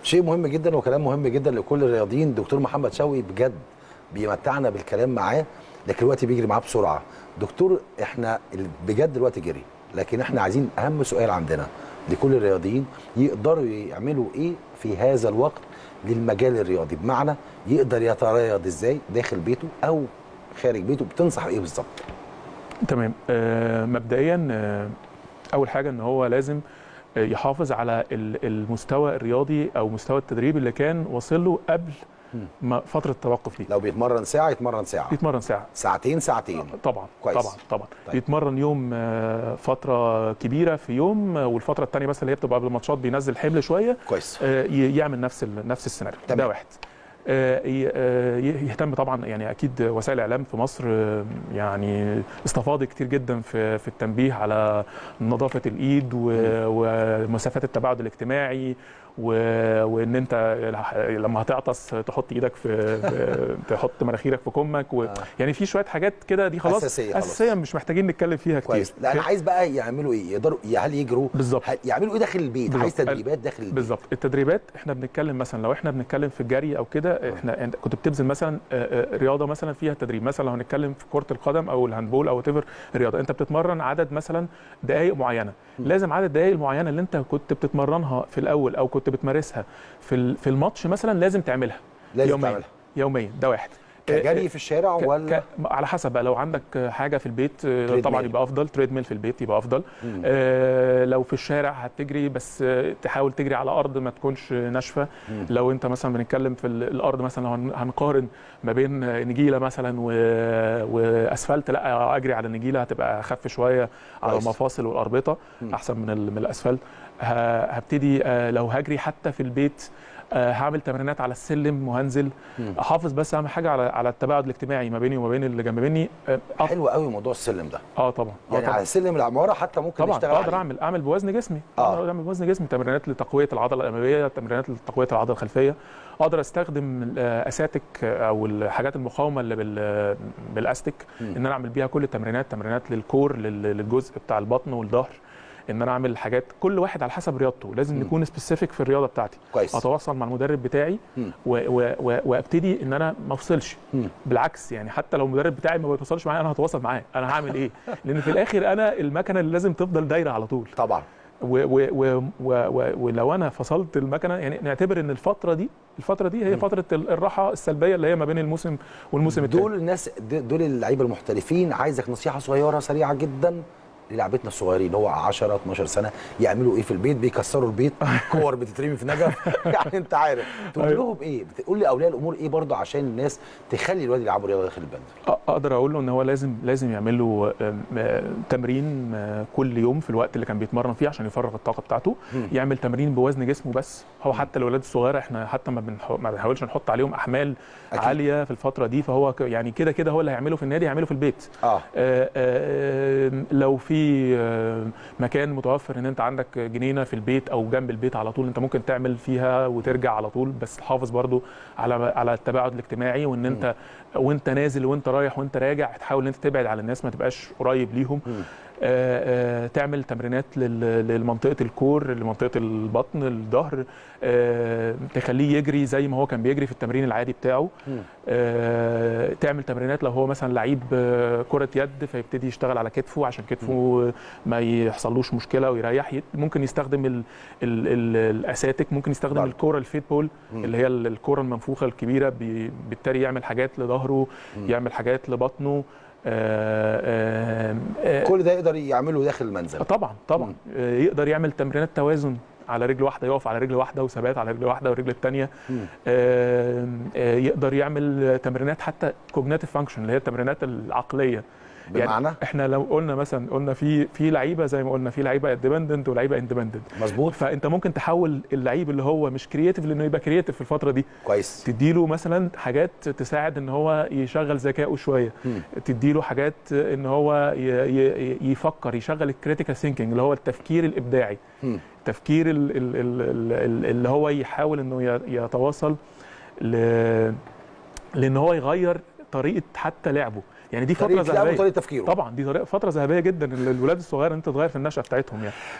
شيء مهم جدا وكلام مهم جدا لكل الرياضيين دكتور محمد شوقي بجد بيمتعنا بالكلام معاه لكن الوقت بيجري معاه بسرعه دكتور احنا ال- بجد الوقت جري لكن احنا عايزين اهم سؤال عندنا لكل الرياضيين يقدروا يعملوا ايه في هذا الوقت للمجال الرياضي بمعنى يقدر يتريض ازاي داخل بيته او خارج بيته بتنصح ايه بالظبط تمام آه، مبدئيا آه، اول حاجه ان هو لازم آه، يحافظ على ال- المستوى الرياضي او مستوى التدريب اللي كان واصل له قبل ما فتره التوقف دي لو بيتمرن ساعه يتمرن ساعه يتمرن ساعه ساعتين ساعتين طبعا كويس. طبعا طبعا طيب. يتمرن يوم آه، فتره كبيره في يوم آه، والفتره الثانيه بس اللي هي بتبقى قبل الماتشات بينزل حمل شويه كويس آه، ي- يعمل نفس ال- نفس السيناريو تمام. ده واحد آه، ي- آه، ي- يهتم طبعا يعني اكيد وسائل الاعلام في مصر آه، يعني استفاضت كتير جدا في في التنبيه على نظافه الايد و- ومسافات التباعد الاجتماعي و- وان انت لما هتعطس تحط ايدك في في- تحط مناخيرك في كمك و... آه. يعني في شويه حاجات كده دي خلاص أساسية خلاص. اساسيه مش محتاجين نتكلم فيها كتير كويس لا انا عايز بقى يعملوا ايه يقدروا هل يجروا بالظبط هل يعملوا ايه داخل البيت بالظبط. عايز تدريبات داخل البيت بالظبط التدريبات احنا بنتكلم مثلا لو احنا بنتكلم في الجري او كده احنا انت كنت بتبذل مثلا آه، آه، رياضه مثلا فيها تدريب مثلا لو هنتكلم في كره القدم او الهاندبول او تيفر رياضه انت بتتمرن عدد مثلا دقائق معينه لازم عدد الدقائق المعينه اللي انت كنت بتتمرنها في الاول او كنت بتمارسها في ال- في الماتش مثلا لازم تعملها لازم يوميا تعملها يوميا ده واحد آه، كجري في الشارع ك- ولا ك- على حسب بقى لو عندك حاجه في البيت آه، تريد طبعا ميل. يبقى افضل تريد ميل في البيت يبقى افضل مم. آه، لو في الشارع هتجري بس آه، تحاول تجري على ارض ما تكونش ناشفه مم. لو انت مثلا بنتكلم في ال- الارض مثلا لو هن- هنقارن ما بين آه، نجيله مثلا و- واسفلت لا اجري على النجيله هتبقى اخف شويه على كويس. المفاصل والاربطه مم. احسن من ال- من الاسفلت ه- هبتدي آه، لو هجري حتى في البيت آه، هعمل تمرينات على السلم وهنزل مم. احافظ بس اهم حاجه على على التباعد الاجتماعي ما بيني وما بين اللي جنب مني اه آه، حلو قوي موضوع السلم ده اه طبعا اه يعني طبعا على سلم العماره حتى ممكن طبعا نشتغل اقدر عليه. اعمل اعمل بوزن جسمي آه. اقدر اعمل بوزن جسمي تمرينات لتقويه العضله الاماميه تمرينات لتقويه العضله الخلفيه اقدر استخدم الاساتك او الحاجات المقاومه اللي بال بالاستيك مم. ان انا اعمل بيها كل التمرينات تمرينات للكور لل- للجزء بتاع البطن والظهر ان انا اعمل حاجات كل واحد على حسب رياضته لازم مم. نكون سبيسيفيك في الرياضه بتاعتي كويس اتواصل مع المدرب بتاعي مم. و و و وابتدي ان انا ما افصلش مم. بالعكس يعني حتى لو المدرب بتاعي ما بيتواصلش معايا انا هتواصل معاه انا هعمل ايه لان في الاخر انا المكنه اللي لازم تفضل دايره على طول طبعا و و و و و ولو انا فصلت المكنه يعني نعتبر ان الفتره دي الفتره دي هي مم. فتره ال- الراحه السلبيه اللي هي ما بين الموسم والموسم الثاني دول الناس د- دول اللعيبه المحترفين عايزك نصيحه صغيره سريعه جدا للعبتنا الصغيرين هو 10 12 سنه يعملوا ايه في البيت بيكسروا البيت كور بتترمي في نجف يعني انت عارف تقول أيوة. لهم ايه بتقول لي اولياء الامور ايه برضه عشان الناس تخلي الواد يلعبوا رياضه داخل البند أ- اقدر اقول له ان هو لازم لازم يعمل له آم، آه، تمرين آه، كل يوم في الوقت اللي كان بيتمرن فيه عشان يفرغ الطاقه بتاعته مم. يعمل تمرين بوزن جسمه بس هو حتى الاولاد الصغيره احنا حتى ما بنح... ما بنحاولش نحط عليهم احمال أكيد. عاليه في الفتره دي فهو ك... يعني كده كده هو اللي هيعمله في النادي هيعمله في البيت اه آه، آه، لو في آه، مكان متوفر ان انت عندك جنينه في البيت او جنب البيت على طول انت ممكن تعمل فيها وترجع على طول بس حافظ برضو على على التباعد الاجتماعي وان انت وانت نازل وانت رايح وانت راجع تحاول ان انت تبعد على الناس ما تبقاش قريب ليهم مم. آه، آه، تعمل تمرينات لل- لمنطقه الكور لمنطقه البطن الظهر آه، تخليه يجري زي ما هو كان بيجري في التمرين العادي بتاعه مم. آه، تعمل تمرينات لو هو مثلا لعيب آه، كرة يد فيبتدي يشتغل على كتفه عشان كتفه ما يحصلوش مشكلة ويريح يت- ممكن يستخدم ال ال ال الأساتك ممكن يستخدم برضه. الكرة الفيت بول مم. اللي هي ال- الكرة المنفوخة الكبيرة بي- بالتالي يعمل حاجات لظهره مم. يعمل حاجات لبطنه آه، آه، آه، كل ده يقدر يعمله داخل المنزل طبعا طبعا مم. آه، يقدر يعمل تمرينات توازن على رجل واحده يقف على رجل واحده وثبات على رجل واحده والرجل الثانيه مم. يقدر يعمل تمرينات حتى كوجنيتيف فانكشن اللي هي التمرينات العقليه بمعنى احنا لو قلنا مثلا قلنا في في لعيبه زي ما قلنا في لعيبه ديبندنت ولعيبه اندبندنت مظبوط فانت ممكن تحول اللعيب اللي هو مش كرييتيف لانه يبقى كرييتيف في الفتره دي كويس تديله مثلا حاجات تساعد ان هو يشغل ذكائه شويه مم. تديله حاجات ان هو ي- ي- يفكر يشغل الكريتيكال ثينكينج اللي هو التفكير الابداعي مم. التفكير ال- ال- ال- ال- اللي هو يحاول انه ي- يتواصل ل... لان هو يغير طريقه حتى لعبه يعني دي فتره طريقه لعبه ذهبيه وطريقه تفكيره طبعا دي طريقه فتره ذهبيه جدا الولاد الصغير انت تغير في النشأه بتاعتهم يعني